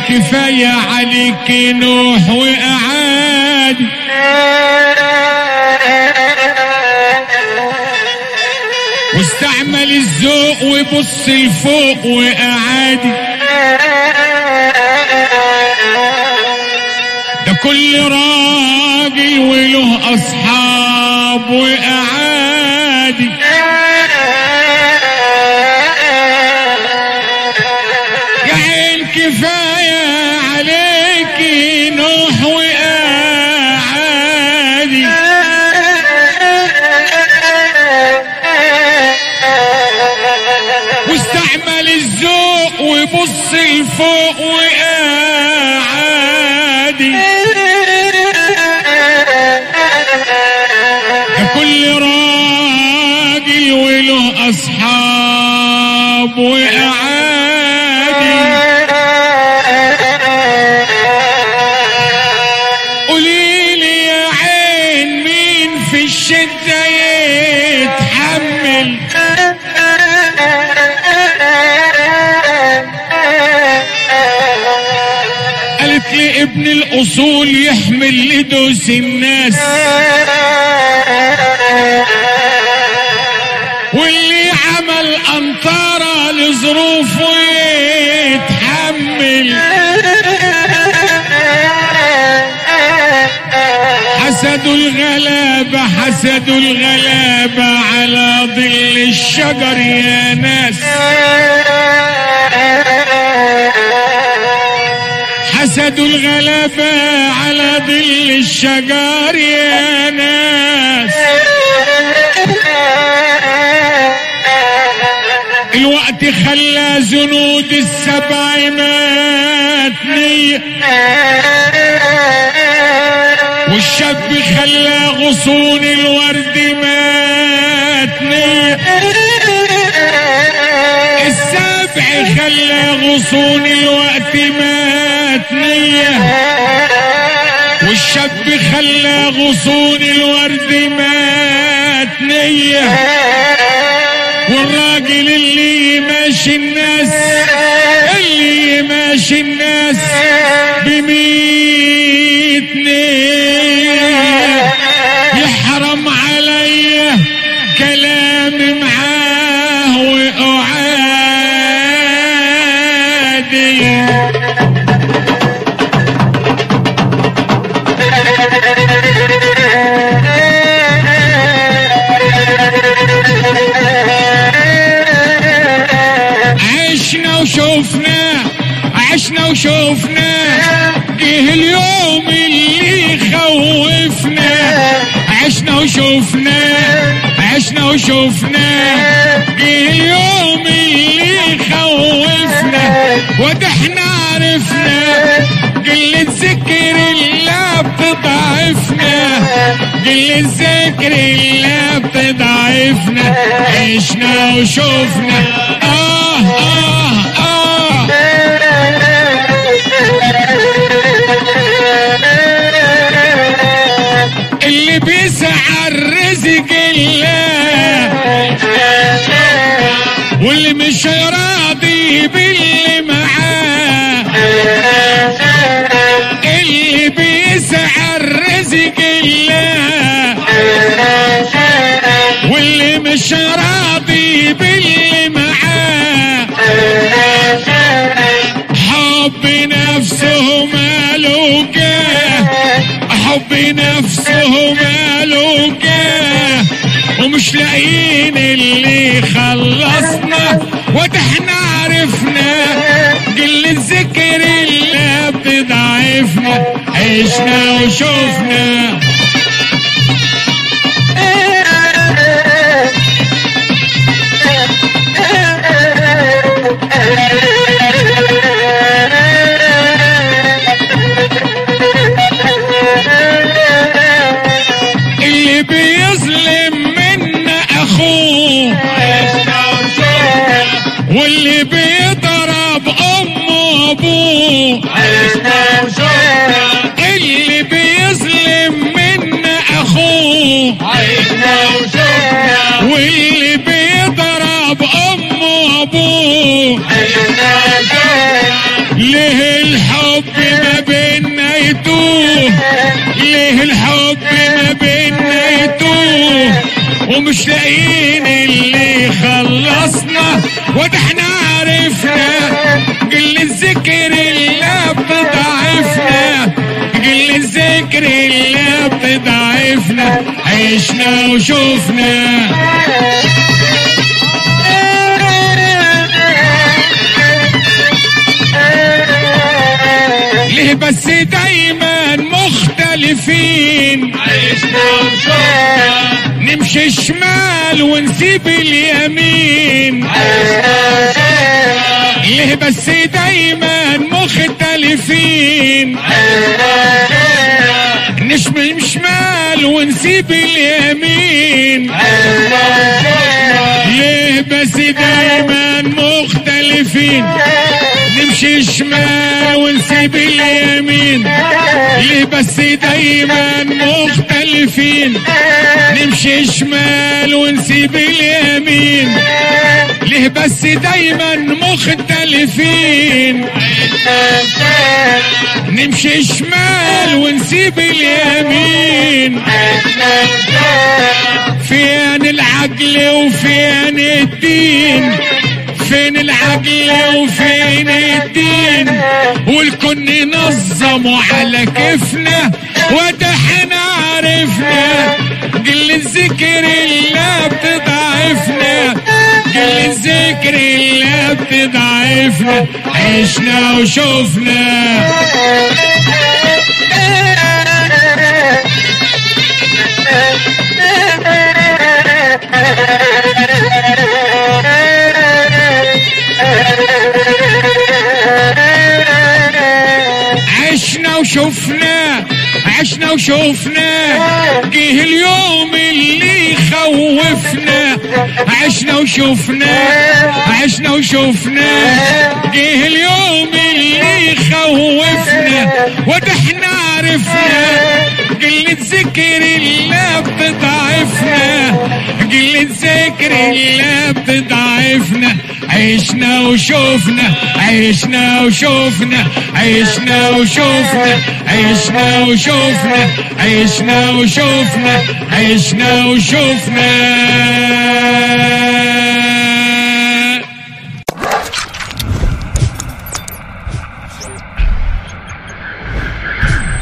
كفاية عليك نوح وأعادي واستعمل الذوق وبص لفوق وأعادي ده كل راجل وله أصحاب وأعادي يا عين كفاية عليك نوح وأعادي واستعمل الذوق وبص لفوق وقاعدي ده كل راجل وله اصحاب وقعادي قولي لي يا عين مين في الشدة يتحمل قالت لي ابن الاصول يحمل لدوس الناس واللي عمل انطاره لظروفه يتحمل حسدوا الغلابة حسدوا الغلابة على ظل الشجر يا ناس حسدوا الغلابة على ظل الشجر يا ناس الوقت خلى زنود السبع ماتني والشاب خلى غصون الورد ماتني السبع خلى غصون الوقت ماتنية والشاب خلى غصون الورد ماتنية والراجل اللي ماشي الناس اللي ماشي الناس بميت نية يحرم عليا كلام معاه وأعادي عشنا وشوفنا عشنا وشوفنا جه اليوم اللي خوفنا عشنا وشوفنا عشنا وشوفنا جه اليوم اللي خوفنا وده احنا عرفنا قلة ذكر الله بتضعفنا قلة ذكر الله بتضعفنا عشنا وشوفنا آه آه آه اللي بيسعى الرزق الله واللي مش راضي باللي معاه اللي بيسعى الرزق الله واللي مش راضي باللي معاه حب نفسه ماله جاه حب نفسه ماله جاه ومش لاقيين اللي خلصنا وده احنا عرفنا قلة ذكر الله بتضعفنا عشنا وشوفنا اللي بيظلم منا اخوه واللي بيضرب امه وابوه اللي بيظلم من ليه الحب ما بينا يتوه ومش لاقيين اللي خلصنا وده احنا عرفنا قل الذكر اللي بتضعفنا قل الذكر اللي بتضعفنا عشنا وشوفنا ليه بس دايما مختلفين عشنا وشوفنا نمشي شمال ونسيب اليمين عشنا وشوفنا ليه بس دايما مختلفين عشنا وشوفنا نشمل شمال ونسيب اليمين عشنا وشوفنا ليه بس دايما مختلفين نمشي شمال ونسيب اليمين ليه بس دايما مختلفين نمشي شمال ونسيب اليمين ليه بس دايما مختلفين نمشي شمال ونسيب اليمين فين العقل وفين الدين فين العقل وفين الدين والكل نظموا على كيفنا وده احنا عرفنا قل الذكر اللي بتضعفنا قل الذكر اللي بتضعفنا عشنا وشوفنا عشنا وشفنا عشنا وشفنا جه اليوم اللي خوفنا عشنا وشفنا عشنا وشفنا جه اليوم اللي خوفنا وده احنا عرفنا قلة ذكر اللي بتضعفنا قلة ذكر اللي بتضعفنا عشنا وشوفنا عشنا وشوفنا عشنا وشوفنا عشنا وشوفنا عشنا وشوفنا عشنا وشوفنا